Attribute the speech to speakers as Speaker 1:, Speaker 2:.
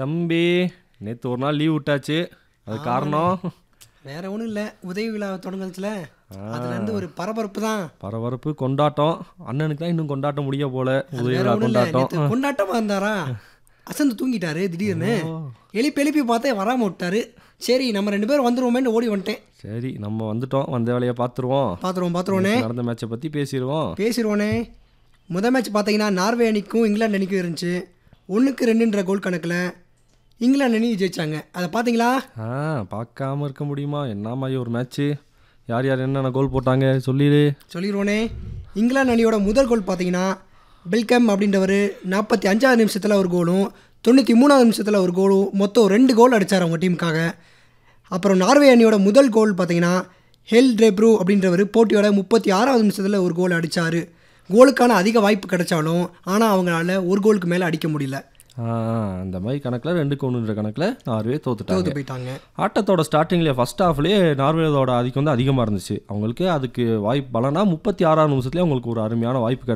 Speaker 1: தம்பி நேற்று ஒரு நாள் லீவ் விட்டாச்சு அது காரணம்
Speaker 2: வேற ஒன்றும் இல்லை உதவி விழா தொடங்குச்சுல அதுலேருந்து ஒரு பரபரப்பு தான்
Speaker 1: பரபரப்பு கொண்டாட்டம் அண்ணனுக்கு தான் இன்னும் கொண்டாட்ட முடிய போல உதவி
Speaker 2: வேற
Speaker 1: விழா
Speaker 2: ஒன்றும் இல்லை
Speaker 1: கொண்டாட்டம்
Speaker 2: நேற்று கொண்டாட்டமாக இருந்தாரா அசந்து தூங்கிட்டாரு திடீர்னு எழுப்பி எழுப்பி பார்த்தே வராமல் விட்டாரு சரி நம்ம ரெண்டு பேரும் வந்துருவோமேன்னு ஓடி வந்துட்டேன்
Speaker 1: சரி நம்ம வந்துட்டோம் வந்த வேலையை பார்த்துருவோம்
Speaker 2: பார்த்துருவோம் பார்த்துருவோனே
Speaker 1: நடந்த மேட்சை பற்றி பேசிடுவோம்
Speaker 2: பேசிடுவோனே முத மேட்ச் பார்த்தீங்கன்னா நார்வே அணிக்கும் இங்கிலாந்து அணிக்கும் இருந்துச்சு ஒன்றுக்கு ரெண்டுன்ற கோல் கணக்கில் இங்கிலாந்து அணி ஜெயிச்சாங்க அதை பார்த்தீங்களா
Speaker 1: ஆ பார்க்காம இருக்க முடியுமா என்ன மாதிரி ஒரு மேட்ச்சு யார் யார் என்னென்ன கோல் போட்டாங்க சொல்லிடு
Speaker 2: சொல்லிடுவோனே இங்கிலாந்து அணியோட முதல் கோல் பார்த்தீங்கன்னா பெல்கம் அப்படின்றவர் நாற்பத்தி அஞ்சாவது நிமிஷத்தில் ஒரு கோலும் தொண்ணூற்றி மூணாவது நிமிஷத்தில் ஒரு கோலும் மொத்தம் ரெண்டு கோல் அடித்தார் அவங்க டீமுக்காக அப்புறம் நார்வே அணியோட முதல் கோல் பார்த்தீங்கன்னா ஹெல் ட்ரேப்ரூ அப்படின்றவர் போட்டியோட முப்பத்தி ஆறாவது நிமிஷத்தில் ஒரு கோல் அடித்தார் கோலுக்கான அதிக வாய்ப்பு கிடைச்சாலும் ஆனால் அவங்களால ஒரு கோலுக்கு மேலே அடிக்க முடியல
Speaker 1: ஆ அந்த மாதிரி கணக்கில் ரெண்டுக்கு ஒன்றுன்ற கணக்கில் நார்வே தோத்துட்டாங்க
Speaker 2: தோத்து போயிட்டாங்க
Speaker 1: ஆட்டத்தோட ஸ்டார்டிங்லேயே ஃபஸ்ட் ஹாஃப்லேயே நார்வேதோட ஆதிக்கம் வந்து அதிகமாக இருந்துச்சு அவங்களுக்கு அதுக்கு வாய்ப்பு பலனா முப்பத்தி ஆறாம் நிமிஷத்துலேயே அவங்களுக்கு ஒரு அருமையான வாய்ப்பு கிடைச்சு